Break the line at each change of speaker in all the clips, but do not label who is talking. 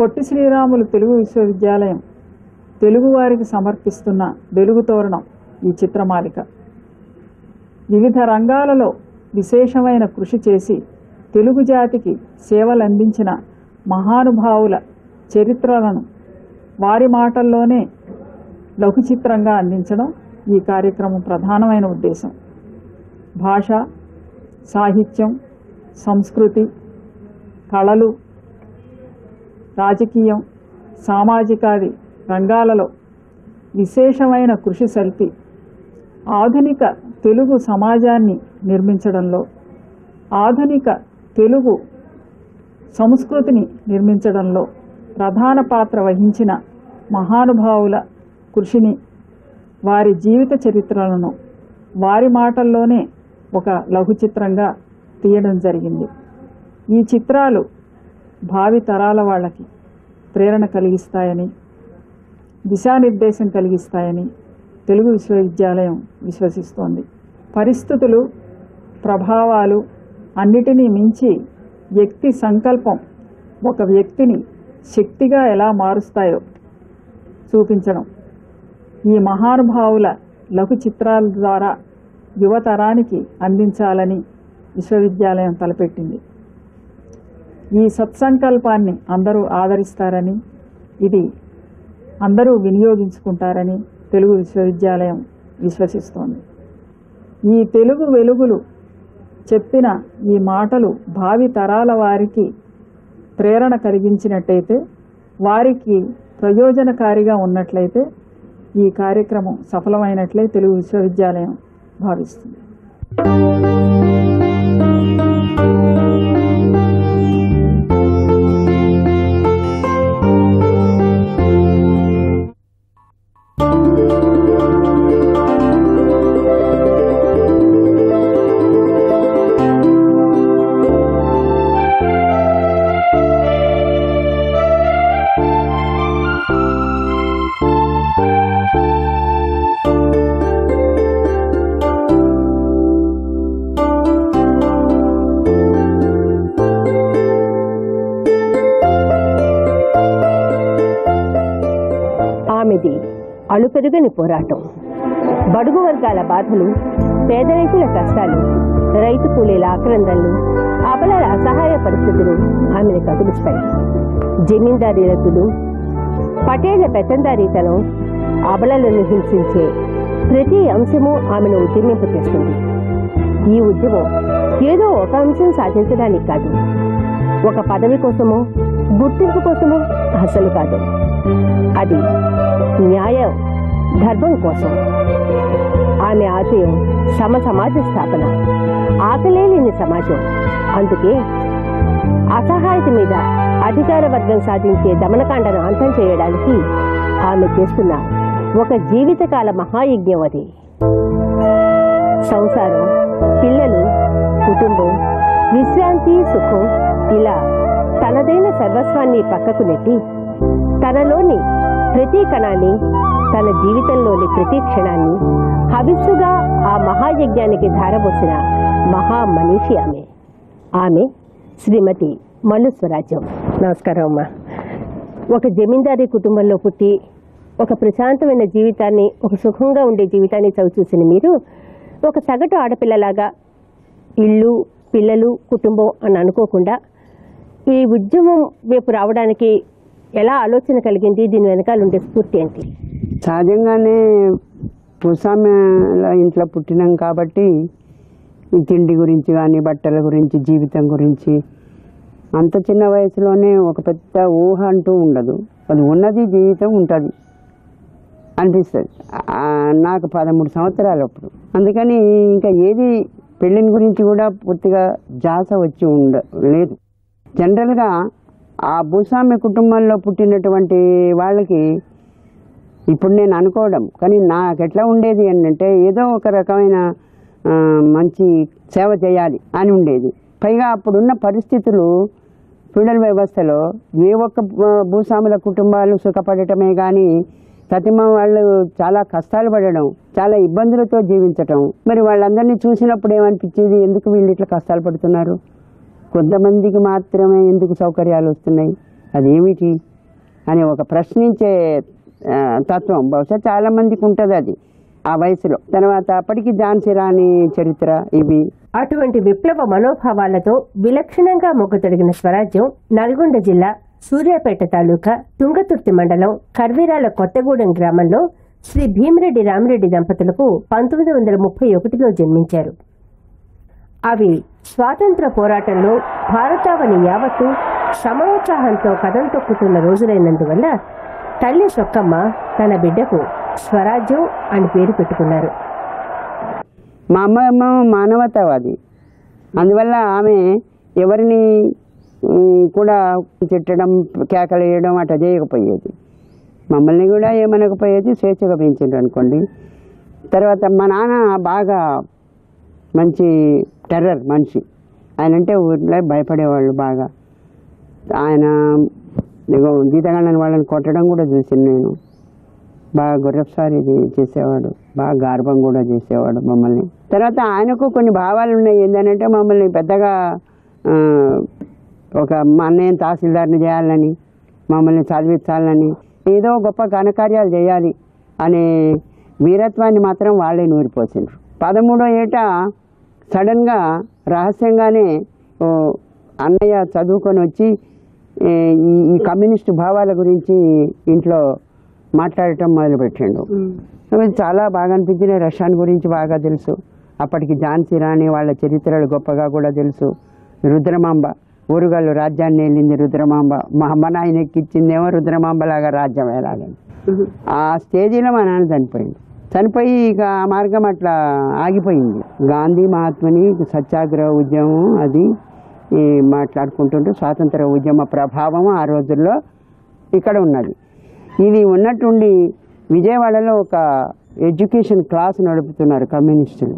పొట్టి శ్రీరాములు తెలుగు విశ్వవిద్యాలయం తెలుగువారికి సమర్పిస్తున్న వెలుగు తోరణం ఈ చిత్రమాలిక వివిధ రంగాలలో విశేషమైన కృషి చేసి తెలుగు జాతికి సేవలందించిన మహానుభావుల చరిత్రలను వారి మాటల్లోనే లఘు చిత్రంగా అందించడం ఈ కార్యక్రమం ప్రధానమైన ఉద్దేశం భాష సాహిత్యం సంస్కృతి కళలు రాజకీయం సామాజికాది రంగాలలో విశేషమైన కృషి సల్పి ఆధునిక తెలుగు సమాజాన్ని నిర్మించడంలో ఆధునిక తెలుగు సంస్కృతిని నిర్మించడంలో ప్రధాన పాత్ర వహించిన మహానుభావుల కృషిని వారి జీవిత చరిత్రలను వారి మాటల్లోనే ఒక లఘు చిత్రంగా తీయడం జరిగింది ఈ చిత్రాలు భావి తరాల వాళ్ళకి ప్రేరణ కలిగిస్తాయని దిశానిర్దేశం కలిగిస్తాయని తెలుగు విశ్వవిద్యాలయం విశ్వసిస్తోంది పరిస్థితులు ప్రభావాలు అన్నిటినీ మించి వ్యక్తి సంకల్పం ఒక వ్యక్తిని శక్తిగా ఎలా మారుస్తాయో చూపించడం ఈ మహానుభావుల లఘు చిత్రాల ద్వారా యువతరానికి అందించాలని విశ్వవిద్యాలయం తలపెట్టింది ఈ సత్సంకల్పాన్ని అందరూ ఆదరిస్తారని ఇది అందరూ వినియోగించుకుంటారని తెలుగు విశ్వవిద్యాలయం విశ్వసిస్తోంది ఈ తెలుగు వెలుగులు చెప్పిన ఈ మాటలు భావి తరాల వారికి ప్రేరణ కలిగించినట్టయితే వారికి ప్రయోజనకారిగా ఉన్నట్లయితే ఈ కార్యక్రమం సఫలమైనట్లే తెలుగు విశ్వవిద్యాలయం భావిస్తుంది
ఆమెది అలుపెరుగని పోరాటం బడుగు వర్గాల బాధలు పేద రైతుల కష్టాలు రైతు కూలీల ఆక్రందనలు అబలల అసహాయ పరిస్థితులు ఆమెను కదిలిస్తాయి జమీందారీ రద్దులు పటేళ్ల పెత్తందారీతనం అబలలను హింసించే ప్రతి అంశము ఆమెను ఉద్యమింపచేస్తుంది ఈ ఉద్యమం ఏదో ఒక అంశం సాధించడానికి కాదు ఒక పదవి కోసమో గుర్తింపు కోసమో అసలు కాదు అది న్యాయం ధర్మం కోసం ఆమె ఆశయం సమ సమాజ స్థాపన ఆకలేని సమాజం అందుకే అసహాయత మీద అధికార వర్గం సాధించే దమనకాండను అంతం చేయడానికి ఆమె చేస్తున్న ఒక జీవితకాల మహాయజ్ఞం అది సంసారం పిల్లలు కుటుంబం విశ్రాంతి సుఖం ఇలా తనదైన సర్వస్వాన్ని పక్కకు నెట్టి తనలోని ప్రతి కణాన్ని తన జీవితంలోని ప్రతి క్షణాన్ని హవిస్సుగా ఆ మహాయజ్ఞానికి ధారపోసిన మహా మనీషి ఆమె ఆమె శ్రీమతి మల్లు స్వరాజ్యం నమస్కారం అమ్మా ఒక జమీందారీ కుటుంబంలో పుట్టి ఒక ప్రశాంతమైన జీవితాన్ని ఒక సుఖంగా ఉండే జీవితాన్ని చవిచూసిన మీరు ఒక సగటు ఆడపిల్లలాగా ఇల్లు పిల్లలు కుటుంబం అని అనుకోకుండా ఈ ఉద్యమం వైపు రావడానికి ఎలా ఆలోచన కలిగింది దీని వెనకాల ఉండే స్ఫూర్తి ఏంటి
సహజంగానే భూస్వామ్యాల ఇంట్లో పుట్టినాం కాబట్టి ఈ తిండి గురించి కానీ బట్టల గురించి జీవితం గురించి అంత చిన్న వయసులోనే ఒక పెద్ద ఊహ అంటూ ఉండదు అది ఉన్నది జీవితం ఉంటుంది అనిపిస్తుంది ఆ, నాకు పదమూడు సంవత్సరాలు అప్పుడు అందుకని ఇంకా ఏది పెళ్ళిని గురించి కూడా పూర్తిగా జాస వచ్చి ఉండ లేదు జనరల్గా ఆ భూస్వామ్య కుటుంబంలో పుట్టినటువంటి వాళ్ళకి ఇప్పుడు నేను అనుకోవడం కానీ నాకు ఎట్లా ఉండేది అంటే ఏదో ఒక రకమైన ఆ, మంచి సేవ చేయాలి అని ఉండేది పైగా అప్పుడున్న పరిస్థితులు ఫీడల్ వ్యవస్థలో ఏ ఒక్క భూ- భూస్వాముల కుటుంబాలు సుఖపడటమే కానీ ప్రతిమ వాళ్ళు చాలా కష్టాలు పడడం చాలా ఇబ్బందులతో జీవించటం మరి వాళ్ళందరినీ చూసినప్పుడు ఏమనిపించేది ఎందుకు వీళ్ళు ఇట్లా కష్టాలు పడుతున్నారు కొంతమందికి మాత్రమే ఎందుకు సౌకర్యాలు వస్తున్నాయి అదేమిటి అనే ఒక ప్రశ్నించే ఆ, తత్వం బహుశా చాలా మందికి ఉంటుంది అది ఆ వయసులో తర్వాత అప్పటికి ఝాన్సీ రాణి చరిత్ర ఇవి
అటువంటి విప్లవ మనోభావాలతో విలక్షణంగా మొగ్గుతొడిగిన స్వరాజ్యం నల్గొండ జిల్లా సూర్యాపేట తాలూకా తుంగతుర్తి మండలం కర్వీరాల కొత్తగూడెం గ్రామంలో శ్రీ భీమిరెడ్డి రామిరెడ్డి దంపతులకు పంతొమ్మిది వందల ముప్పై ఒకటిలో జన్మించారు అవి స్వాతంత్ర పోరాటంలో భారతావని యావత్తు సమోత్సాహంతో కథం తొక్కుతున్న రోజులైనందువల్ల తల్లి సొక్కమ్మ తన బిడ్డకు స్వరాజ్యం అని పేరు పెట్టుకున్నారు
మా అమ్మ ఏమో మానవతావాది అందువల్ల ఆమె ఎవరిని ఉమ్, కూడా తిట్టడం కేకలు వేయడం అట్లా చేయకపోయేది మమ్మల్ని కూడా ఏమనకపోయేది స్వేచ్ఛగా పెంచిండ్రు అనుకోండి తర్వాత మా నాన్న బాగా మంచి టెర్రర్ మనిషి ఆయన అంటే ఊర్లో భయపడేవాళ్ళు బాగా ఆయన ఇగో గీతగాళ్ళని వాళ్ళని కొట్టడం కూడా చూసాను నేను బాగా గుర్రసారి చేసేవాడు బాగా గార్భం కూడా చేసేవాడు మమ్మల్ని తర్వాత ఆయనకు కొన్ని భావాలు ఉన్నాయి ఏంటంటే మమ్మల్ని పెద్దగా ఆ, ఒక మా అన్నయ్య తహసీల్దార్ని చేయాలని మమ్మల్ని చదివించాలని ఏదో గొప్ప ఘనకార్యాలు చేయాలి అనే వీరత్వాన్ని మాత్రం వాళ్ళే నూరిపోసిండ్రు పదమూడో ఏట సడన్గా రహస్యంగానే ఓ అన్నయ్య చదువుకొని వచ్చి ఏ, ఈ ఈ కమ్యూనిస్టు భావాల గురించి ఇంట్లో మాట్లాడటం మొదలుపెట్టిండు అవి చాలా బాగా అనిపించిన రష్యాన్ గురించి బాగా తెలుసు అప్పటికి ఝాన్సీ రాణి వాళ్ళ చరిత్రలు గొప్పగా కూడా తెలుసు రుద్రమాంబ ఊరుగాళ్ళు రాజ్యాన్ని వెళ్ళింది రుద్రమాంబ మా అమ్మ నాయన ఎక్కిచ్చిందేమో రుద్రమాంబ లాగా రాజ్యం ఎలాగని ఆ స్టేజీలో మా నాన్న చనిపోయింది చనిపోయి ఇక ఆ మార్గం అట్లా ఆగిపోయింది గాంధీ మహాత్మని సత్యాగ్రహ ఉద్యమం అది ఈ మాట్లాడుకుంటుంటూ స్వాతంత్ర ఉద్యమ ప్రభావం ఆ రోజుల్లో ఇక్కడ ఉన్నది ఇది ఉన్నట్టుండి విజయవాడలో ఒక ఎడ్యుకేషన్ క్లాస్ నడుపుతున్నారు కమ్యూనిస్టులు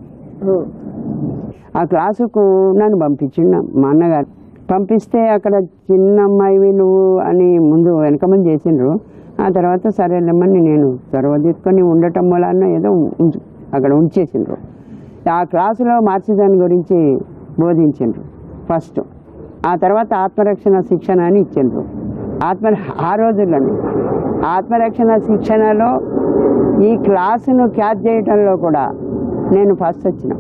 ఆ క్లాసుకు నన్ను పంపించిండు మా అన్నగారు పంపిస్తే అక్కడ చిన్న అమ్మాయివి నువ్వు అని ముందు వెనక ముందు చేసిండ్రు ఆ తర్వాత సరేలేమని నేను చొరవ తీసుకొని ఉండటం వలన ఏదో ఉంచు అక్కడ ఉంచేసిండ్రు ఆ క్లాసులో మార్క్సిజం గురించి బోధించిండ్రు ఫస్ట్ ఆ తర్వాత ఆత్మరక్షణ శిక్షణ అని ఇచ్చిండ్రు ఆత్మ ఆ రోజుల్లోనే ఆత్మరక్షణ శిక్షణలో ఈ క్లాసును క్యాచ్ చేయటంలో కూడా నేను ఫస్ట్ వచ్చిన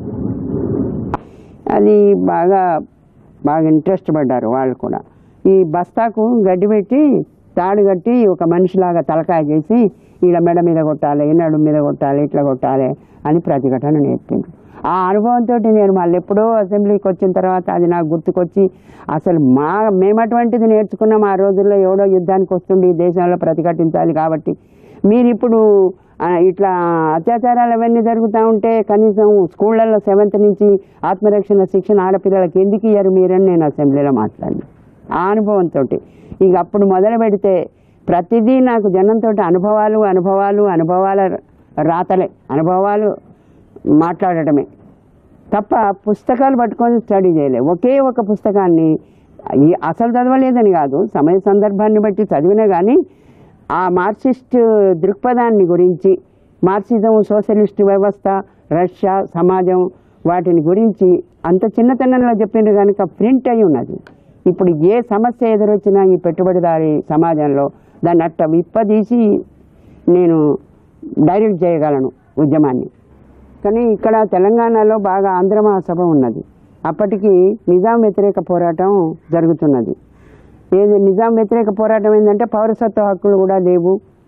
అది బాగా బాగా ఇంట్రెస్ట్ పడ్డారు వాళ్ళు కూడా ఈ బస్తాకు గడ్డి పెట్టి తాడు కట్టి ఒక మనిషిలాగా తలకాయ చేసి ఈడ మెడ మీద కొట్టాలి నడు మీద కొట్టాలి ఇట్లా కొట్టాలి అని ప్రతిఘటన నేర్పిండు ఆ అనుభవంతో నేను మళ్ళీ ఎప్పుడో అసెంబ్లీకి వచ్చిన తర్వాత అది నాకు గుర్తుకొచ్చి అసలు మా మేము అటువంటిది నేర్చుకున్నాం ఆ రోజుల్లో ఎవడో యుద్ధానికి వస్తుండే ఈ దేశంలో ప్రతిఘటించాలి కాబట్టి మీరు ఇప్పుడు ఆ, ఇట్లా అత్యాచారాలు అవన్నీ జరుగుతూ ఉంటే కనీసం స్కూళ్ళల్లో సెవెంత్ నుంచి ఆత్మరక్షణ శిక్షణ ఆడపిల్లలకి ఎందుకు ఇయ్యరు మీరని నేను అసెంబ్లీలో మాట్లాడినా ఆ అనుభవంతో ఇక అప్పుడు మొదలు పెడితే ప్రతిదీ నాకు జనంతో అనుభవాలు అనుభవాలు అనుభవాల రాతలే అనుభవాలు మాట్లాడటమే తప్ప పుస్తకాలు పట్టుకొని స్టడీ చేయలే ఒకే ఒక పుస్తకాన్ని ఈ అసలు చదవలేదని కాదు సమయ సందర్భాన్ని బట్టి చదివినా కానీ ఆ మార్క్సిస్ట్ దృక్పథాన్ని గురించి మార్క్సిజం సోషలిస్ట్ వ్యవస్థ రష్యా సమాజం వాటిని గురించి అంత చిన్నతనంలో చెప్పిండ్రు కనుక ప్రింట్ అయి ఉన్నది ఇప్పుడు ఏ సమస్య ఎదురొచ్చినా ఈ పెట్టుబడిదారి సమాజంలో దాన్ని అట్ట విప్పదీసి నేను డైరెక్ట్ చేయగలను ఉద్యమాన్ని కానీ ఇక్కడ తెలంగాణలో బాగా ఆంధ్ర మహాసభ ఉన్నది అప్పటికి నిజాం వ్యతిరేక పోరాటం జరుగుతున్నది ఏది నిజాం వ్యతిరేక పోరాటం ఏంటంటే పౌరసత్వ హక్కులు కూడా లేవు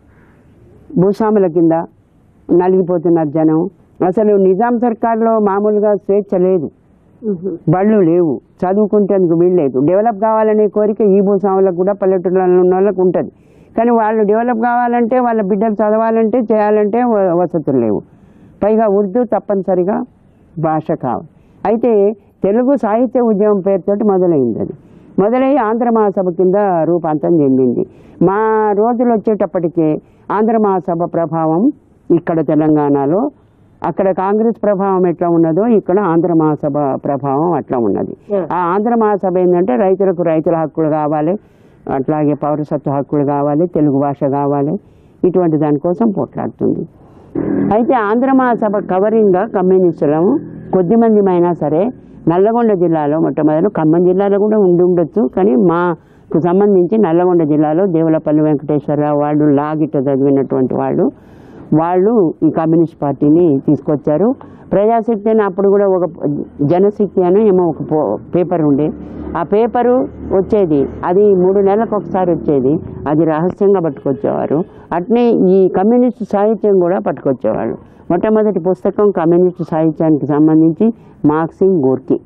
భూస్వాముల కింద నలిగిపోతున్నారు జనం అసలు నిజాం సర్కార్లో మామూలుగా స్వేచ్ఛ లేదు బళ్ళు లేవు చదువుకుంటేందుకు వీల్లేదు డెవలప్ కావాలనే కోరిక ఈ భూస్వాములకు కూడా పల్లెటూళ్ళలో ఉన్న వాళ్ళకు ఉంటుంది కానీ వాళ్ళు డెవలప్ కావాలంటే వాళ్ళ బిడ్డలు చదవాలంటే చేయాలంటే వ- వసతులు లేవు పైగా ఉర్దూ తప్పనిసరిగా భాష కావాలి అయితే తెలుగు సాహిత్య ఉద్యమం పేరుతోటి మొదలైంది అది మొదలై ఆంధ్ర మహాసభ కింద రూపాంతరం చెందింది మా రోజులు వచ్చేటప్పటికే ఆంధ్ర మహాసభ ప్రభావం ఇక్కడ తెలంగాణలో అక్కడ కాంగ్రెస్ ప్రభావం ఎట్లా ఉన్నదో ఇక్కడ ఆంధ్ర మహాసభ ప్రభావం అట్లా ఉన్నది ఆ ఆంధ్ర మహాసభ ఏంటంటే రైతులకు రైతుల హక్కులు కావాలి అట్లాగే పౌరసత్వ హక్కులు కావాలి తెలుగు భాష కావాలి ఇటువంటి దానికోసం పోట్లాడుతుంది అయితే ఆంధ్ర మహాసభ కవరింగ్గా కమ్యూనిస్టులము కొద్దిమందిమైనా సరే నల్లగొండ జిల్లాలో మొట్టమొదలు ఖమ్మం జిల్లాలో కూడా ఉండి ఉండొచ్చు కానీ మా కు సంబంధించి నల్లగొండ జిల్లాలో దేవులపల్లి వెంకటేశ్వరరావు వాళ్ళు లాగిట చదివినటువంటి వాళ్ళు వాళ్ళు ఈ కమ్యూనిస్ట్ పార్టీని తీసుకొచ్చారు ప్రజాశక్తి అని అప్పుడు కూడా ఒక జనశక్తి అని ఏమో ఒక పో- పేపర్ ఉండే ఆ పేపరు వచ్చేది అది మూడు నెలలకు ఒకసారి వచ్చేది అది రహస్యంగా పట్టుకొచ్చేవారు అట్నే ఈ కమ్యూనిస్ట్ సాహిత్యం కూడా పట్టుకొచ్చేవాళ్ళు మొట్టమొదటి పుస్తకం కమ్యూనిస్ట్ సాహిత్యానికి సంబంధించి మార్క్సింగ్ గోర్కి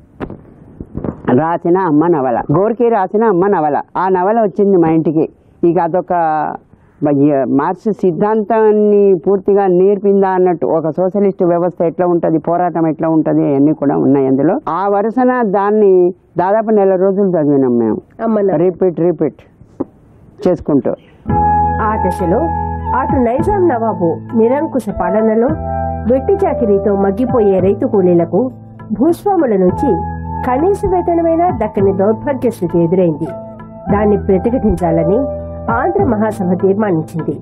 రాసిన అమ్మ నవల గోర్కి రాసిన అమ్మ నవల ఆ నవల వచ్చింది మా ఇంటికి ఇక అదొక బ- మార్క్స్ సిద్ధాంతాన్ని పూర్తిగా నేర్పిందా అన్నట్టు ఒక సోషలిస్ట్ వ్యవస్థ ఎట్లా ఉంటుంది పోరాటం ఎట్లా ఉంటుంది అవన్నీ కూడా ఉన్నాయి అందులో ఆ వరుసన దాన్ని దాదాపు నెల రోజులు చదివినాం మేము
అమ్మన
రిపీట్ రిపీట్ చేసుకుంటూ
ఆ దశలో అటు నైజాం నవాబు నిరంకుశ పాలనలో వెట్టి చాకిరీతో మగ్గిపోయే రైతు కూలీలకు భూస్వాముల నుంచి కనీస వేతనమైనా దక్కని దౌర్భాగ్య స్థితి ఎదురైంది దాన్ని ప్రతిఘటించాలని ఆంధ్ర మహాసభ తీర్మానించింది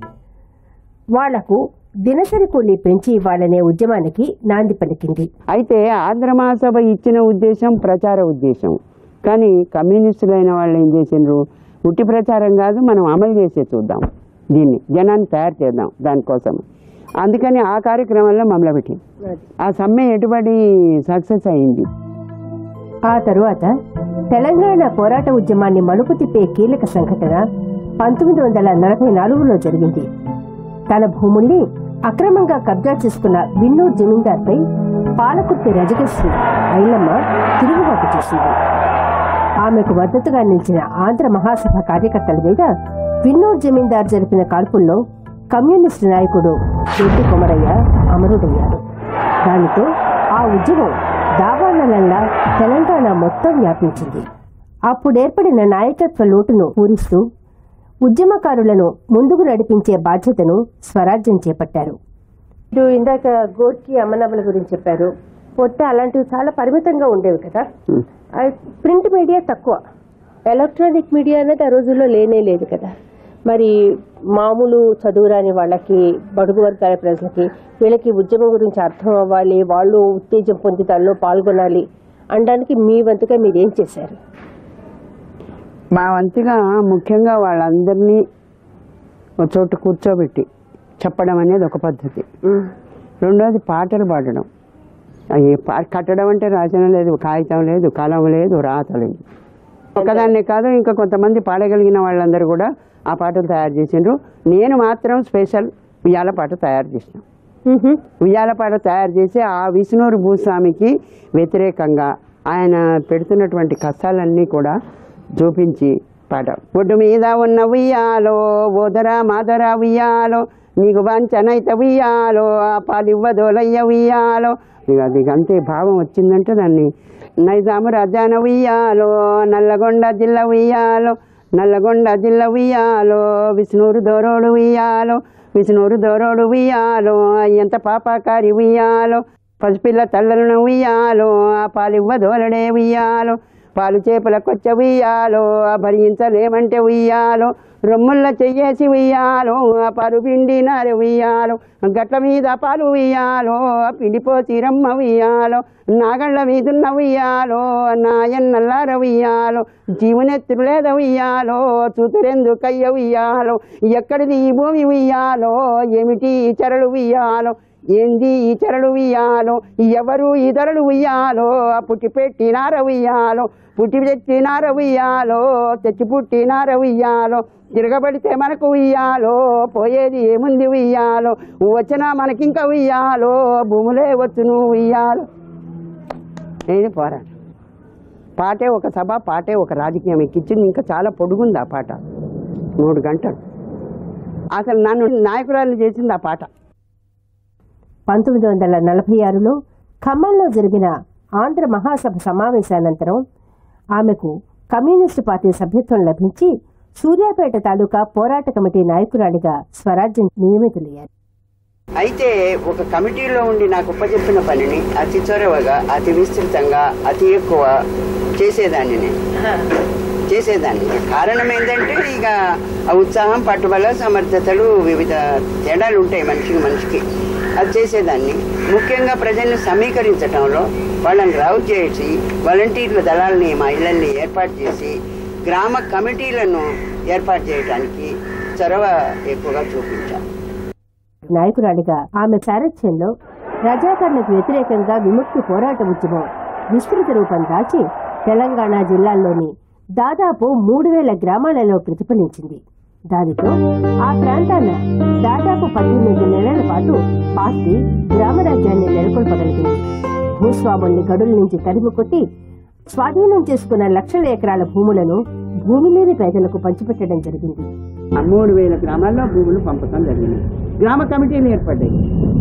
వాళ్లకు దినసరి కూలీ పెంచి ఇవ్వాలనే ఉద్యమానికి నాంది పలికింది
అయితే ఆంధ్ర మహాసభ ఇచ్చిన ఉద్దేశం ప్రచార ఉద్దేశం కానీ కమ్యూనిస్టులైన వాళ్ళు ఏం చేసిండ్రు ఉట్టి ప్రచారం కాదు మనం అమలు చేసే చూద్దాం దీన్ని జనాన్ని తయారు చేద్దాం దానికోసం అందుకని ఆ కార్యక్రమంలో మమ్మల్ని పెట్టి ఆ సమ్మె ఎటుబడి సక్సెస్ అయింది
ఆ తరువాత తెలంగాణ పోరాట ఉద్యమాన్ని మలుపు తిప్పే కీలక సంఘటన పంతొమ్మిది వందల నలభై నాలుగులో జరిగింది తన భూముల్ని అక్రమంగా కబ్జా చేసుకున్న విన్నూర్ జమీందార్పై పాలకుర్తి రజకశ్రీ ఐలమ్మ తిరుగుబాటు చేసింది ఆమెకు మద్దతుగా నిలిచిన ఆంధ్ర మహాసభ కార్యకర్తల మీద విన్నూర్ జమీందార్ జరిపిన కాల్పుల్లో కమ్యూనిస్టు నాయకుడు రెడ్డి కొమరయ్య అమరుడయ్యాడు దానితో ఆ ఉద్యమం దావానలంగా తెలంగాణ మొత్తం వ్యాపించింది అప్పుడేర్పడిన నాయకత్వ లోటును పూరిస్తూ ఉద్యమకారులను ముందుకు నడిపించే బాధ్యతను స్వరాజ్యం చేపట్టారు మీరు ఇందాక గోర్కి అమ్మనమ్మల గురించి చెప్పారు పొట్ట అలాంటివి చాలా పరిమితంగా ఉండేవి కదా
ఉం.
ప్రింట్ మీడియా తక్కువ ఎలక్ట్రానిక్ మీడియా అనేది ఆ రోజుల్లో లేనే లేదు కదా మరి మామూలు చదువురాని వాళ్ళకి బడుగు వర్గాల ప్రజలకి వీళ్ళకి ఉద్యమం గురించి అర్థం అవ్వాలి వాళ్ళు ఉత్తేజం పొంది దానిలో పాల్గొనాలి అనడానికి మీ వంతుగా మీరు ఏం చేశారు
మా వంతుగా ముఖ్యంగా వాళ్ళందరినీ ఒక చోట కూర్చోబెట్టి చెప్పడం అనేది ఒక పద్ధతి రెండోది పాటలు పాడడం అవి పా- కట్టడం అంటే రచన లేదు కాగితం లేదు కలం లేదు రాత లేదు ఒకదాన్నే కాదు ఇంకా కొంతమంది పాడగలిగిన వాళ్ళందరూ కూడా ఆ పాటలు తయారు చేసిండ్రు నేను మాత్రం స్పెషల్ ఉయ్యాల పాట తయారు చేసిన ఉయ్యాల పాట తయారు చేసి ఆ విష్ణురు భూస్వామికి వ్యతిరేకంగా ఆయన పెడుతున్నటువంటి కష్టాలన్నీ కూడా చూపించి పాట ఒడ్డు మీద ఉన్న ఉయ్యాలో ఓదరా మాదరా ఉయ్యాలో నీకు వంచనైత ఉయ్యాలో ఆ పాలివ్వదోలయ్య ఉయ్యాలో ఇక అది అంతే భావం వచ్చిందంటే దాన్ని నైజాము రాజాన ఉయ్యాలో నల్లగొండ జిల్లా ఉయ్యాలో నల్లగొండ జిల్లా ఉయ్యాలో విష్ణూరు దోరోడు ఉయ్యాలో విష్ణూరు దోరోడు ఉయ్యాలో ఎంత పాపకారి ఉయ్యాలో పసిపిల్ల తల్లలను ఉయ్యాలో ఆ పాలివ్వ దోలడే ఉయ్యాలో పాలు చేపల కొచ్చ ఉయ్యాలో ఆ భరించలేమంటే ఉయ్యాలో రొమ్ముల్ల చెయ్యేసి ఉయ్యాలో ఆ పాలు పిండి నారి ఉయ్యాలో గట్ల మీద పాలు ఉయ్యాలో ఆ పిండిపోసి రమ్మ ఉయ్యాలో నాగళ్ళ మీదున్న ఉయ్యాలో నాయన్నల్లార ఉయ్యాలో జీవనెత్తులు లేద ఉయ్యాలో చూతురెందుకయ్య ఉయ్యాలో ఎక్కడిది ఈ భూమి ఉయ్యాలో ఏమిటి ఈ చెరలు ఉయ్యాలో ఏంది ఈ చెరలు ఉయ్యాలో ఎవరు ఇతరులు ఉయ్యాలో ఆ పుట్టి పెట్టినార ఉయ్యాలో పుట్టి పెట్టినార ఉయ్యాలో తెచ్చి పుట్టినార ఉయ్యాలో తిరగబడితే మనకు ఉయ్యాలో పోయేది ఏముంది ఉయ్యాలో వచ్చినా మనకింక ఉయ్యాలో భూములే వచ్చును ఉయ్యాలో నేను పోరాడు పాటే ఒక సభ పాటే ఒక రాజకీయం ఎక్కించింది ఇంకా చాలా పొడుగుంది ఆ పాట మూడు గంటలు అసలు నన్ను నాయకురాలు చేసింది ఆ పాట
పంతొమ్మిది వందల నలభై ఆరులో ఖమ్మంలో జరిగిన ఆంధ్ర మహాసభ సమావేశానంతరం ఆమెకు కమ్యూనిస్టు పార్టీ సభ్యత్వం లభించి సూర్యాపేట తాలూకా పోరాట కమిటీ నాయకురాలిగా స్వరాజ్యం నియమితులయ్యారు
అయితే ఒక కమిటీలో ఉండి నాకు ఉపచెప్పిన పనిని అతి చొరవగా అతి విస్తృతంగా అతి ఎక్కువ చేసేదాన్ని నేను చేసేదాన్ని కారణం ఏంటంటే ఇక ఆ ఉత్సాహం పట్టుబల సమర్థతలు వివిధ తేడాలు ఉంటాయి మనిషికి మనిషికి అది చేసేదాన్ని ముఖ్యంగా ప్రజల్ని సమీకరించడంలో వాళ్ళని రావు చేసి వాలంటీర్ల దళాలని మా ఇళ్ళని ఏర్పాటు చేసి
గ్రామ కమిటీలను ఏర్పాటు చేయడానికి చొరవ ఎక్కువగా చూపించాం
నాయకురాలిగా ఆమె సారథ్యంలో రజాకర్లకు వ్యతిరేకంగా విముక్తి పోరాట ఉద్యమం విస్తృత రూపం దాచి తెలంగాణ జిల్లాల్లోని దాదాపు మూడు వేల గ్రామాలలో ప్రతిఫలించింది దానితో ఆ ప్రాంతాన దాదాపు పద్దెనిమిది నెలల పాటు పార్టీ గ్రామరాజ్యాన్ని నెలకొల్పగలిగింది భూస్వాముల్ని గడుల నుంచి తరిమి కొట్టి స్వాధీనం చేసుకున్న లక్షల ఎకరాల భూములను భూమి లేని ప్రజలకు పంచిపెట్టడం జరిగింది
ఆ మూడు వేల గ్రామాల్లో భూములు పంపకం జరిగింది గ్రామ కమిటీలు ఏర్పడ్డాయి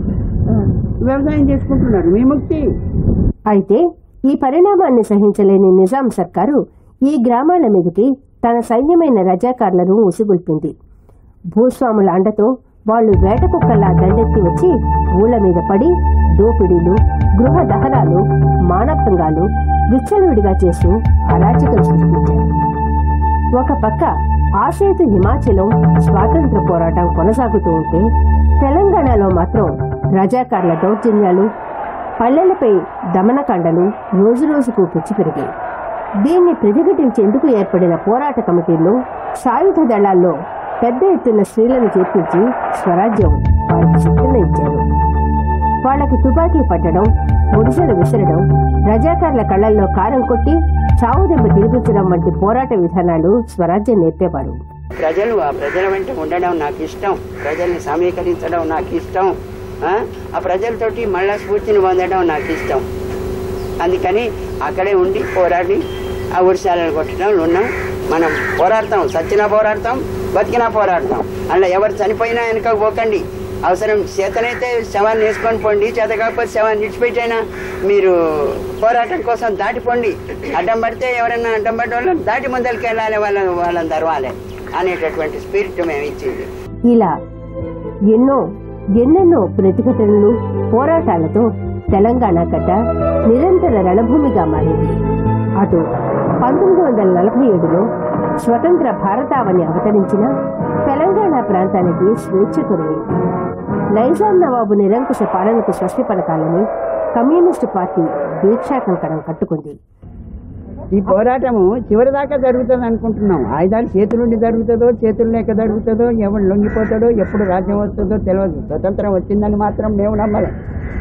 వ్యవసాయం చేసుకుంటున్నారు విముక్తి
అయితే ఈ పరిణామాన్ని సహించలేని నిజాం సర్కారు ఈ గ్రామాల మీదకి తన సైన్యమైన రజాకార్లను ఉసిగొల్పింది భూస్వాముల అండతో వాళ్ళు వేట కుక్కల్లా దండెత్తి వచ్చి ఊళ్ళ మీద పడి దోపిడీలు గృహ దహనాలు మానభంగాలు విచ్చలవిడిగా చేస్తూ అరాచకం సృష్టించారు ఒక పక్క ఆసేతు హిమాచలం స్వాతంత్ర పోరాటం కొనసాగుతూ ఉంటే తెలంగాణలో మాత్రం రజాకార్ల దౌర్జన్యాలు పల్లెలపై దమనకాండలు రోజురోజుకు పెంచి పెరిగాయి దీన్ని ప్రతిఘటించేందుకు ఏర్పడిన పోరాట కమిటీల్లో సాయుధ దళాల్లో పెద్ద ఎత్తున స్త్రీలను చేర్పించి స్వరాజ్యం వారికి శిక్షణ ఇచ్చారు వాళ్ళకి తుపాకీ పట్టడం ఒడిసెలు విసరడం రజాకార్ల కళ్ళల్లో కారం కొట్టి చావు దెబ్బ తినిపించడం వంటి పోరాట విధానాలు స్వరాజ్యం నేర్పేవారు
ప్రజలు ఆ ప్రజల వెంట ఉండడం నాకు ఇష్టం ప్రజల్ని సమీకరించడం నాకు ఇష్టం ఆ? ఆ ప్రజలతోటి మళ్ళా స్ఫూర్తిని పొందడం నాకు ఇష్టం అందుకని అక్కడే ఉండి పోరాడి ఆ ఉరిశాలను కొట్టడం ఉన్నాం మనం పోరాడతాం సచ్చినా పోరాడతాం బతికినా పోరాడతాం అలా ఎవరు చనిపోయినా వెనక పోకండి అవసరం చేతనైతే శవాన్ని వేసుకొని పోండి చేత కాకపోతే శవాన్ని విడిచిపెట్టైనా మీరు పోరాటం కోసం దాటిపోండి అడ్డం పడితే ఎవరైనా అడ్డం పడ్డ వాళ్ళని దాటి ముందరికి వెళ్ళాలి వాళ్ళని వాళ్ళని తెరవాలి అనేటటువంటి స్పిరిట్ మేము ఇచ్చింది
ఇలా ఎన్నో ఎన్నెన్నో ప్రతిఘటనలు పోరాటాలతో తెలంగాణ గడ్డ నిరంతర రణభూమిగా మారింది అటు పంతొమ్మిది వందల నలభై ఏడులో స్వతంత్ర భారతావని అవతరించిన తెలంగాణ ప్రాంతానికి స్వేచ్ఛ కొరవైంది నైజాం నవాబు నిరంకుశ పాలనకు స్వస్తి పలకాలని కమ్యూనిస్టు పార్టీ దీక్షాకంకణం కట్టుకుంది
ఈ పోరాటము చివరి దాకా జరుగుతుంది అనుకుంటున్నాం ఆయుధాలు చేతులుండి జరుగుతుందో చేతులు లేక జరుగుతుందో ఎవడు లొంగిపోతాడో ఎప్పుడు రాజ్యం వస్తుందో తెలియదు స్వతంత్రం వచ్చిందని మాత్రం మేము నమ్మలేం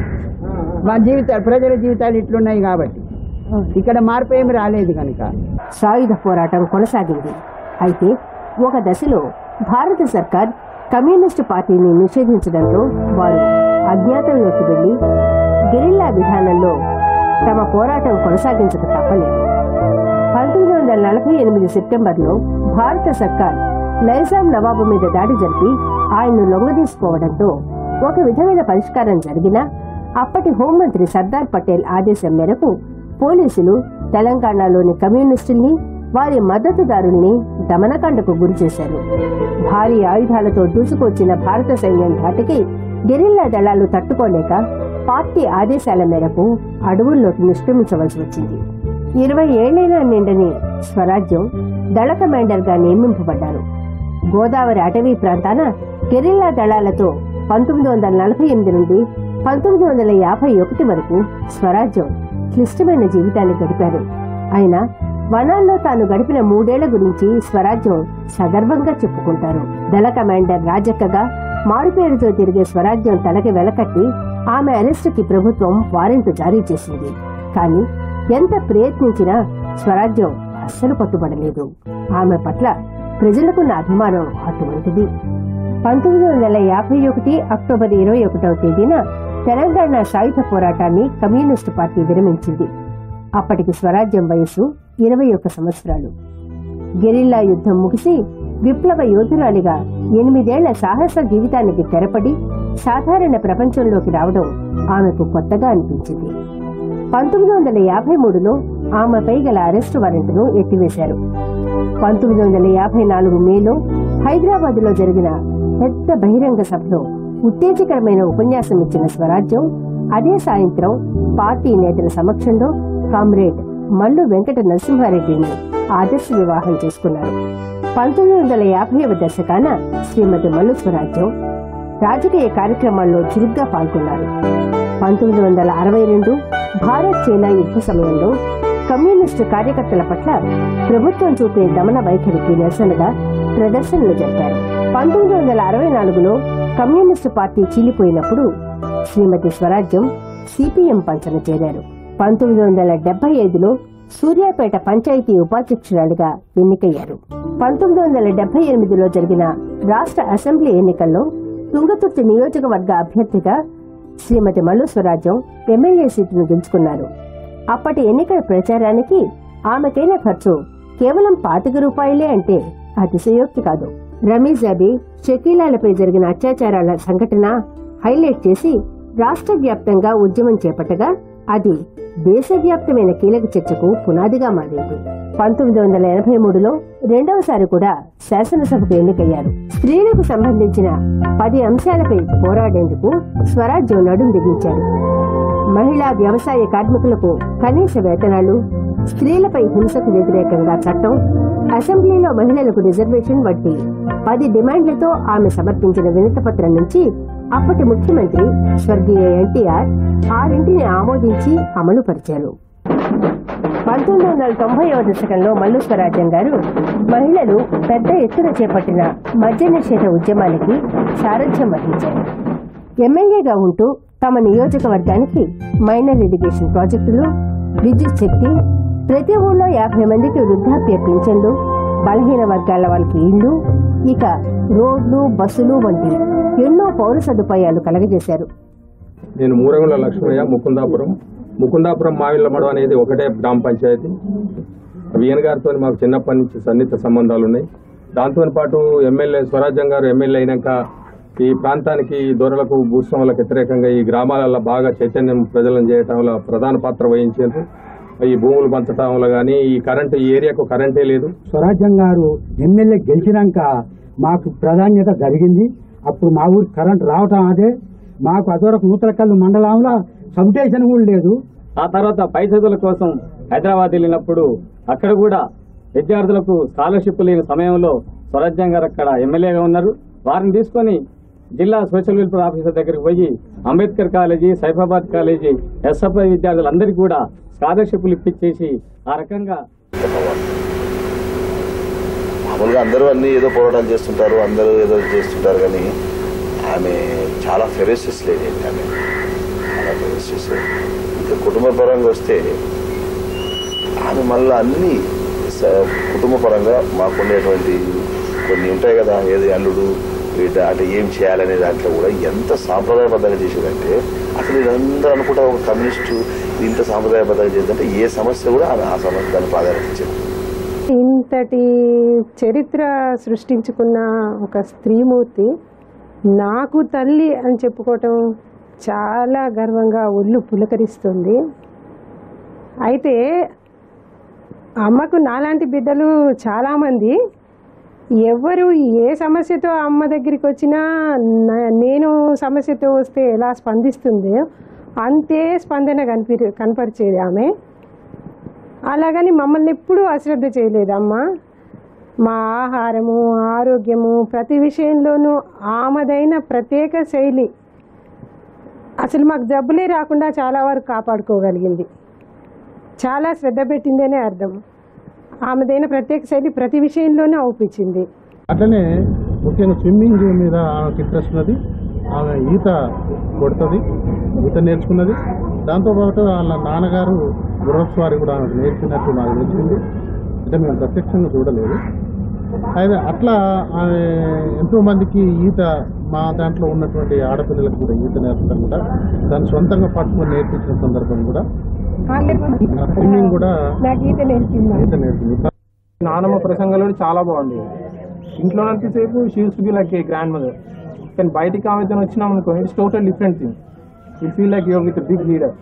మా జీవితాలు ప్రజల జీవితాలు ఇట్లున్నాయి కాబట్టి ఇక్కడ మార్పు ఏమి రాలేదు కనుక
సాయుధ పోరాటం కొనసాగింది అయితే ఒక దశలో భారత సర్కార్ కమ్యూనిస్టు పార్టీని నిషేధించడంతో వారు అజ్ఞాతంలోకి వెళ్లి గెరిల్లా విధానంలో తమ పోరాటం కొనసాగించక తప్పలేదు పంతొమ్మిది వందల నలభై ఎనిమిది సెప్టెంబర్లో భారత సర్కార్ నైజాం నవాబు మీద దాడి జరిపి ఆయన్ను లొంగదీసుకోవడంతో ఒక విధమైన పరిష్కారం జరిగినా అప్పటి హోంమంత్రి సర్దార్ పటేల్ ఆదేశం మేరకు పోలీసులు తెలంగాణలోని కమ్యూనిస్టుల్ని వారి మద్దతుదారుల్ని దమనకాండకు గురి చేశారు భారీ ఆయుధాలతో దూసుకొచ్చిన భారత సైన్యం ధాటికి గెరిల్లా దళాలు తట్టుకోలేక పార్టీ ఆదేశాల మేరకు అడవుల్లోకి నిష్క్రమించవలసి వచ్చింది ఇరవై ఏళ్లైనా నిండని స్వరాజ్యం దళ కమాండర్ గా నియమింపబడ్డారు గోదావరి అటవీ ప్రాంతాన గెరిల్లా దళాలతో పంతొమ్మిది వందల నలభై ఎనిమిది నుండి పంతొమ్మిది వందల యాభై ఒకటి వరకు స్వరాజ్యం క్లిష్టమైన జీవితాన్ని గడిపారు అయినా వనాల్లో తాను గడిపిన మూడేళ్ల గురించి స్వరాజ్యం సగర్వంగా చెప్పుకుంటారు దళ కమాండర్ రాజక్కగా మారుపేరుతో తిరిగే స్వరాజ్యం తనకి వెలకట్టి ఆమె అరెస్టుకి ప్రభుత్వం వారెంట్ జారీ చేసింది కానీ ఎంత ప్రయత్నించినా స్వరాజ్యం అస్సలు పట్టుబడలేదు ఆమె పట్ల ప్రజలకున్న అభిమానం అటువంటిది పంతొమ్మిది వందల యాభై ఒకటి అక్టోబర్ ఇరవై ఒకటవ తేదీన తెలంగాణ సాయుధ పోరాటాన్ని కమ్యూనిస్టు పార్టీ విరమించింది అప్పటికి స్వరాజ్యం వయస్సు ఇరవై ఒక్క సంవత్సరాలు గెరిల్లా యుద్ధం ముగిసి విప్లవ యోధురాలిగా ఎనిమిదేళ్ల సాహస జీవితానికి తెరపడి సాధారణ ప్రపంచంలోకి రావడం ఆమెకు కొత్తగా అనిపించింది పంతొమ్మిది వందల యాభై మూడులో ఆమెపై గల అరెస్టు వారెంట్ను ఎత్తివేశారు పంతొమ్మిది వందల యాభై నాలుగు మేలో హైదరాబాద్లో జరిగిన పెద్ద బహిరంగ సభలో ఉత్తేజకరమైన ఉపన్యాసం ఇచ్చిన స్వరాజ్యం అదే సాయంత్రం పార్టీ నేతల సమక్షంలో కామ్రేడ్ మల్లు వెంకట నరసింహారెడ్డిని ఆదర్శ వివాహం చేసుకున్నారు పంతొమ్మిది వందల యాభైవ దశకాన శ్రీమతి మల్లు స్వరాజ్యం రాజకీయ కార్యక్రమాల్లో చురుగ్గా పాల్గొన్నారు పంతొమ్మిది వందల అరవై రెండు భారత్ చైనా యుద్ధ సమయంలో కమ్యూనిస్టు కార్యకర్తల పట్ల ప్రభుత్వం చూపే దమన వైఖరికి నిరసనగా ప్రదర్శనలు జరిపారు పంతొమ్మిది వందల అరవై నాలుగులో కమ్యూనిస్టు పార్టీ చీలిపోయినప్పుడు శ్రీమతి స్వరాజ్యం సిపిఎం పంచన చేరారు పంతొమ్మిది వందల డెబ్బై ఐదులో సూర్యాపేట పంచాయతీ ఉపాధ్యక్షురాలిగా ఎన్నికయ్యారు పంతొమ్మిది వందల డెబ్బై ఎనిమిదిలో జరిగిన రాష్ట్ర అసెంబ్లీ ఎన్నికల్లో తుంగతుర్తి నియోజకవర్గ అభ్యర్థిగా శ్రీమతి మల్లు స్వరాజ్యం ఎమ్మెల్యే సీటును గెలుచుకున్నారు అప్పటి ఎన్నికల ప్రచారానికి ఆమెకైన ఖర్చు కేవలం పాతిక రూపాయలే అంటే అతిశయోక్తి కాదు రమీజాబీ షకీలాలపై జరిగిన అత్యాచారాల సంఘటన హైలైట్ చేసి రాష్ట్ర వ్యాప్తంగా ఉద్యమం చేపట్టగా అది దేశవ్యాప్తమైన కీలక చర్చకు పునాదిగా మారింది పంతొమ్మిది వందల ఎనభై మూడులో రెండవసారి కూడా శాసనసభకు ఎన్నికయ్యారు స్త్రీలకు సంబంధించిన పది అంశాలపై పోరాడేందుకు స్వరాజ్యం నడుం బిగించారు మహిళా వ్యవసాయ కార్మికులకు కనీస వేతనాలు స్త్రీలపై హింసకు వ్యతిరేకంగా చట్టం అసెంబ్లీలో మహిళలకు రిజర్వేషన్ వంటి పది డిమాండ్లతో ఆమె సమర్పించిన వినతిపత్రం నుంచి అప్పటి ముఖ్యమంత్రి స్వర్గీయ ఎన్టీఆర్ ఆరింటిని ఆమోదించి అమలుపరిచారు పంతొమ్మిది వందల తొంభైవ దశకంలో మల్లు స్వరాజ్యం గారు మహిళలు పెద్ద ఎత్తున చేపట్టిన మద్య నిషేధ ఉద్యమానికి సారథ్యం వహించారు ఎమ్మెల్యేగా ఉంటూ తమ నియోజకవర్గానికి మైనర్ ఇరిగేషన్ ప్రాజెక్టులు విద్యుత్ శక్తి ప్రతి ఊళ్ళో యాభై మందికి వృద్ధాప్య పింఛన్లు బలహీన వర్గాల వాళ్ళకి ఇళ్లు ఇక రోడ్లు బస్సులు వంటి ఎన్నో పౌర సదుపాయాలు కలగజేశారు
నేను మూరంగుల లక్ష్మయ్య ముకుందాపురం ముకుందాపురం మావిళ్ళమడం అనేది ఒకటే గ్రామ పంచాయతీ విఎన్ గారితో మాకు చిన్నప్పటి నుంచి సన్నిహిత సంబంధాలు ఉన్నాయి దాంతో పాటు ఎమ్మెల్యే స్వరాజ్యం గారు ఎమ్మెల్యే అయినాక ఈ ప్రాంతానికి ఈ దొరలకు భూస్వాములకు వ్యతిరేకంగా ఈ గ్రామాలలో బాగా చైతన్యం ప్రజలను చేయటంలో ప్రధాన పాత్ర వహించారు ఈ భూములు పంచటంలో కానీ ఈ కరెంటు ఈ ఏరియాకు కరెంటే లేదు
స్వరాజ్యం గారు ఎమ్మెల్యే గెలిచినాక మాకు ప్రాధాన్యత జరిగింది అప్పుడు మా ఊరికి కరెంట్ రావటం అదే మాకు అదొరకు నూతలకల్లు మండలంలో సబ్స్టేషన్ కూడా లేదు
ఆ తర్వాత పై చదువుల కోసం హైదరాబాద్ వెళ్ళినప్పుడు అక్కడ కూడా విద్యార్థులకు స్కాలర్షిప్ లేని సమయంలో స్వరాజ్యం గారు అక్కడ ఎమ్మెల్యేగా ఉన్నారు వారిని తీసుకొని జిల్లా సోషల్ వెల్ఫేర్ ఆఫీసర్ దగ్గరికి పోయి Ambedkar college Saifabad college SFI విద్యార్థులందరికీ కూడా స్కాలర్షిప్లు ఇప్పించేసి ఆ రకంగా
మామూలుగా అందరూ అన్ని ఏదో పోరాటాలు చేస్తుంటారు అందరూ ఏదో చేస్తుంటారు కానీ ఆమె చాలా ఫెరోసిస్ లేడీ అండి ఆమె చాలా ఫెరోసిస్ ఇంకా కుటుంబ పరంగా వస్తే ఆమె మళ్ళీ అన్ని స- కుటుంబ పరంగా మాకుండేటువంటి కొన్ని ఉంటాయి కదా ఏది అల్లుడు వీట అంటే ఏం చేయాలనే దాంట్లో కూడా ఎంత సాంప్రదాయబద్ధంగా చేసేదంటే అసలు ఇదందరూ అనుకుంటా ఒక కమ్యూనిస్టు ఇంత సాంప్రదాయబద్ధంగా చేద్దంటే ఏ సమస్య కూడా ఆమె ఆ సమస్య దాన్ని ప్రాధాన్యత ఇచ్చింది
ఇంతటి చరిత్ర సృష్టించుకున్న ఒక స్త్రీమూర్తి నాకు తల్లి అని చెప్పుకోవటం చాలా గర్వంగా ఒళ్ళు పులకరిస్తుంది అయితే అమ్మకు నాలాంటి బిడ్డలు చాలామంది ఎవరు ఏ సమస్యతో అమ్మ దగ్గరికి వచ్చినా నా- నేను సమస్యతో వస్తే ఎలా స్పందిస్తుందో అంతే స్పందన కనిపి కనపరిచేది ఆమె అలాగని మమ్మల్ని ఎప్పుడూ అశ్రద్ధ చేయలేదు అమ్మ మా ఆహారము ఆరోగ్యము ప్రతి విషయంలోనూ ఆమెదైన ప్రత్యేక శైలి అసలు మాకు జబ్బులే రాకుండా చాలా వరకు కాపాడుకోగలిగింది చాలా శ్రద్ధ పెట్టిందనే అర్థం ఆమెదైన ప్రత్యేక శైలి ప్రతి విషయంలోనూ అవుపించింది
అట్లనే ముఖ్యంగా స్విమ్మింగ్ మీద ఆమెకు ఇంట్రెస్ట్ ఉన్నది ఆమె ఈత కొడుతుంది ఈత నేర్చుకున్నది దాంతోపాటు వాళ్ళ నాన్నగారు గుర్రస్వారి కూడా ఆమెకు నేర్పినట్టు నాకు తెలిసింది అంటే మేము ప్రత్యక్షంగా చూడలేదు అయితే అట్లా ఆమె ఎంతో మందికి ఈత మా దాంట్లో ఉన్నటువంటి ఆడపిల్లలకు కూడా ఈత నేర్పడం కూడా దాన్ని సొంతంగా పట్టుకొని నేర్పించిన సందర్భం కూడా స్విమ్మింగ్ కూడా
నాకు ఈత నేర్పింది
ఈత నేర్పింది
నానమ్మ ప్రసంగాలు కూడా చాలా బాగుండేది ఇంట్లో సేపు she'll be like a grand mother కానీ బయటికి ఆమెతో వచ్చినాం అనుకో it's total different thing it feel like your with big leader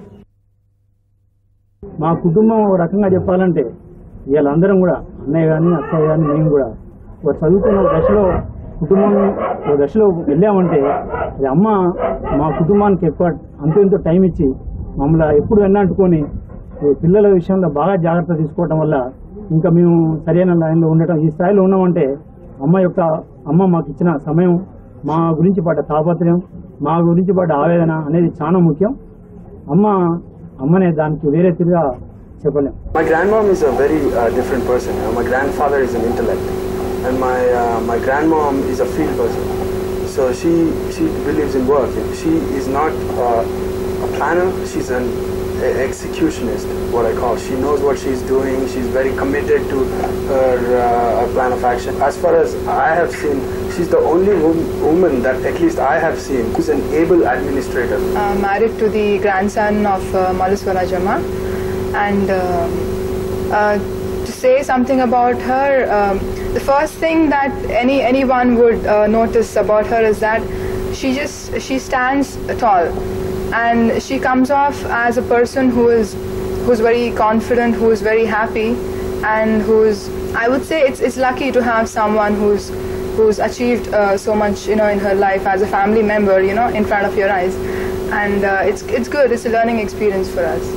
మా కుటుంబం ఒక రకంగా చెప్పాలంటే వీళ్ళందరం కూడా అన్నయ్య కానీ అక్కయ్య కానీ మేము కూడా ఒక చదువుకున్న ఒక దశలో కుటుంబం ఒక దశలో వెళ్ళామంటే అది అమ్మ మా కుటుంబానికి ఎక్కువ అంతో ఇంతో టైం ఇచ్చి మమ్మల్ని ఎప్పుడు వెన్నంటుకొని ఈ పిల్లల విషయంలో బాగా జాగ్రత్త తీసుకోవడం వల్ల ఇంకా మేము సరైన లైన్లో ఉండటం ఈ స్థాయిలో ఉన్నామంటే అమ్మ యొక్క అమ్మ మాకు ఇచ్చిన సమయం మా గురించి పడ్డ తాపత్రయం మా గురించి పడ్డ ఆవేదన అనేది చాలా ముఖ్యం అమ్మ అమ్మనే దానికి వేరే తిరిగా చెప్పలేం
My grandmom is a very uh, different person. You know, my grandfather is an intellect, and my uh, my grandmom is a field person. So she she believes in work. She is not uh, a planner. She's an e- executionist, what I call. She knows what she's doing. She's very committed to her uh, plan of action. As far as I have seen, she's the only wom- woman that at least I have seen who's an able administrator.
uh, married to the grandson of uh, Maluswarajama. And um, uh, to say something about her, um, the first thing that any anyone would uh, notice about her is that she just she stands tall, and she comes off as a person who is who's very confident, who is very happy, and who's I would say it's it's lucky to have someone who's who's achieved uh, so much you know in her life as a family member you know in front of your eyes and uh, it's it's good it's a learning experience for us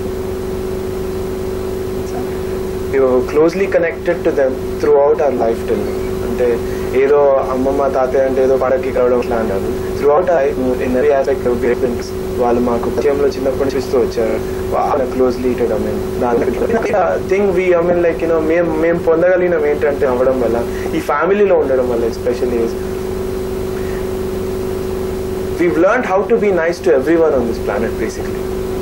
we were closely connected to them throughout our life till now. అంటే ఏదో అమ్మమ్మ తాతయ్య అంటే ఏదో పండగకి కలవడం ఇట్లా అంటారు throughout in every aspect వాళ్ళు మాకు పరిచయంలో చిన్నప్పటి నుంచి చూస్తూ వచ్చారు వాళ్ళ closely I mean thing we I mean like you know మేము మేము పొందగలిగినాం ఏంటంటే అవ్వడం వల్ల ఈ ఫ్యామిలీలో ఉండడం వల్ల especially we've learned how to be nice to everyone on this planet basically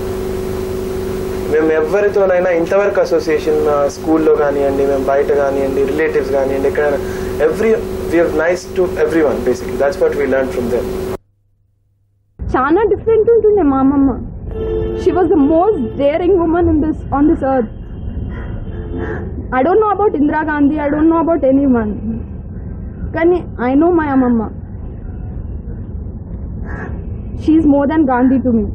మేము ఎవరితోనైనా ఇంతవరకు అసోసియేషన్ స్కూల్లో కానివ్వండి మేము బయట కానివ్వండి రిలేటివ్స్ కానివ్వండి ఎక్కడైనా every we are nice to everyone basically that's what we learn from them
చాలా డిఫరెంట్ ఉంటుండే మా అమ్మమ్మ she was the most daring woman in this on this earth I don't know about Indira Gandhi I don't know about anyone కానీ I know my అమ్మమ్మ she more than Gandhi to me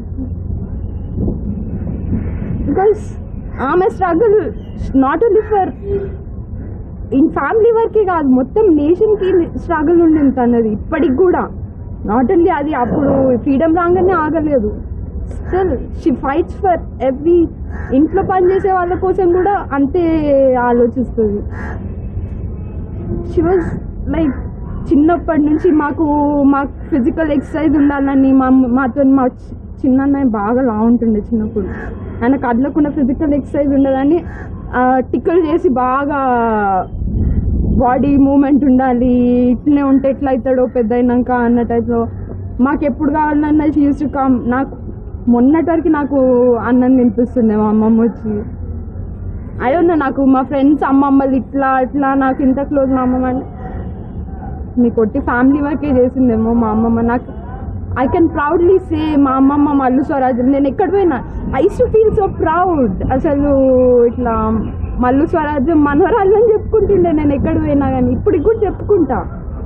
because ఆమె struggle not only for in family వరకే కాదు మొత్తం నేషన్కి struggle ఉండింది తనది ఇప్పటికి కూడా నాట్ ఓన్లీ అది అప్పుడు ఫ్రీడమ్ రాగానే ఆగలేదు still she fights for every ఇంట్లో పనిచేసే వాళ్ళ కోసం కూడా అంతే ఆలోచిస్తుంది షీ వాజ్ లైక్ చిన్నప్పటి నుంచి మాకు మాకు ఫిజికల్ ఎక్సర్సైజ్ ఉండాలని మా మాతో మా చి- చిన్న అన్నయ్య బాగా లా ఉంటుండే చిన్నప్పుడు ఆయన కదలకుండా ఫిజికల్ ఎక్సర్సైజ్ ఉండదని టిక్కలు చేసి బాగా బాడీ మూమెంట్ ఉండాలి ఇట్లనే ఉంటే ఎట్లా అవుతాడో పెద్ద అయినాక అన్న టైప్లో మాకు ఎప్పుడు కావాలన్నా యూస్ టు కమ్ నాకు మొన్నటి వరకు నాకు అన్నం తినిపిస్తుండే మా అమ్మమ్మ వచ్చి అయ్యో నాకు మా ఫ్రెండ్స్ అమ్మమ్మలు ఇట్లా ఇట్లా నాకు ఇంత క్లోజ్ మా అమ్మమ్మ అంటే నీ కొట్టి ఫ్యామిలీ వర్కే చేసిందేమో మా అమ్మమ్మ నాకు ఐ కెన్ ప్రౌడ్లీ సే మా అమ్మమ్మ మల్లు స్వరాజ్యం నేను ఎక్కడ పోయినా I too feel so proud అసలు ఇట్లా మల్లు స్వరాజ్యం మనవరాలు అని చెప్పుకుంటుండే నేను ఎక్కడ పోయినా కానీ ఇప్పటికి కూడా చెప్పుకుంటా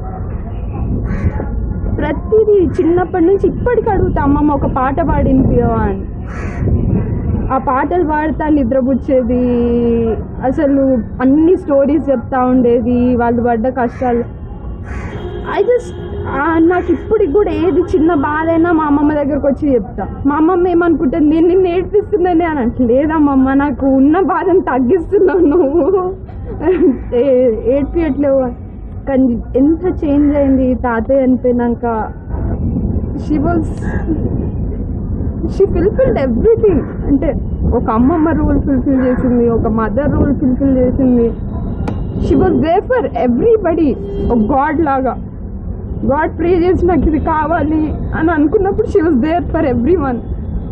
ప్రతిదీ చిన్నప్పటి నుంచి ఇప్పటికి అడుగుతా అమ్మమ్మ ఒక పాట పాడింది అని ఆ పాటలు పాడుతా నిద్రపుచ్చేది అసలు అన్ని స్టోరీస్ చెప్తా ఉండేది వాళ్ళు పడ్డ కష్టాలు ఐ జస్ట్ నాకు ఇప్పటికి కూడా ఏది చిన్న బాధ అయినా మా అమ్మమ్మ దగ్గరకు వచ్చి చెప్తా మా అమ్మమ్మ ఏమనుకుంటుంది నేను నిన్ను ఏడ్పిస్తుందని అని అంటే లేదమ్మమ్మ నాకు ఉన్న బాధను తగ్గిస్తున్నావు నువ్వు ఏ- ఏడ్పియట్లేవు కానీ ఎంత చేంజ్ అయింది తాతయ్య చనిపోయినాక she was she fulfilled everything అంటే ఒక అమ్మమ్మ రోల్ ఫుల్ఫిల్ చేసింది ఒక మదర్ రోల్ ఫుల్ఫిల్ చేసింది she was there for everybody ఒక గాడ్ లాగా గాడ్ ప్రే చేసి నాకు ఇది కావాలి అని అనుకున్నప్పుడు she was there for everyone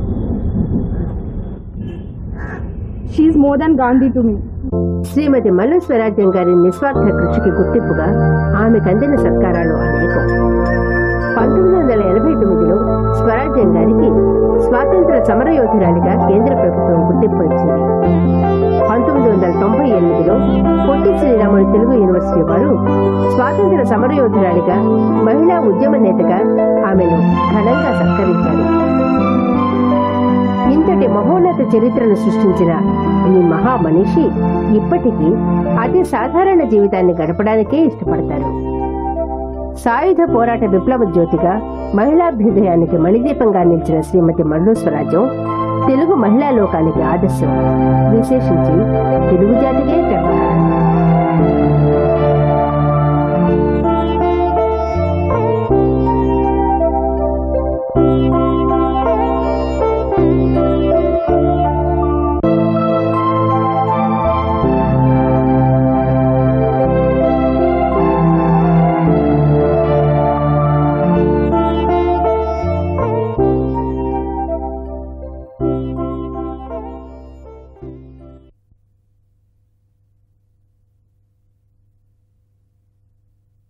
she more than Gandhi to me
Srimati Mallu Swarajyam గారి నిస్వార్థ కృషికి గుర్తింపుగా ఆమెకు అందిన సత్కారాలు అనేకం పంతొమ్మిది వందల ఎనభై తొమ్మిదిలో స్వరాజ్యం గారికి స్వాతంత్ర సమరయోధురాలిగా కేంద్ర ప్రభుత్వం గుర్తింపు ఇచ్చింది పంతొమ్మిది వందల తొంభై ఎనిమిదిలో పొట్టి శ్రీరాములు తెలుగు యూనివర్సిటీ వారు స్వాతంత్ర సమరయోధురాలిగా మహిళా ఉద్యమ నేతగా ఆమెను ఘనంగా సత్కరించారు ఇంతటి మహోన్నత చరిత్రను సృష్టించిన ఈ మహా మనిషి ఇప్పటికీ అతి సాధారణ జీవితాన్ని గడపడానికే ఇష్టపడతారు సాయుధ పోరాట విప్లవ జ్యోతిగా మహిళాభ్యుదయానికి మణిదీపంగా నిలిచిన శ్రీమతి మల్లు స్వరాజ్యం తెలుగు మహిళా లోకానికి ఆదర్శం విశేషించి తెలుగు జాతికే గర్వ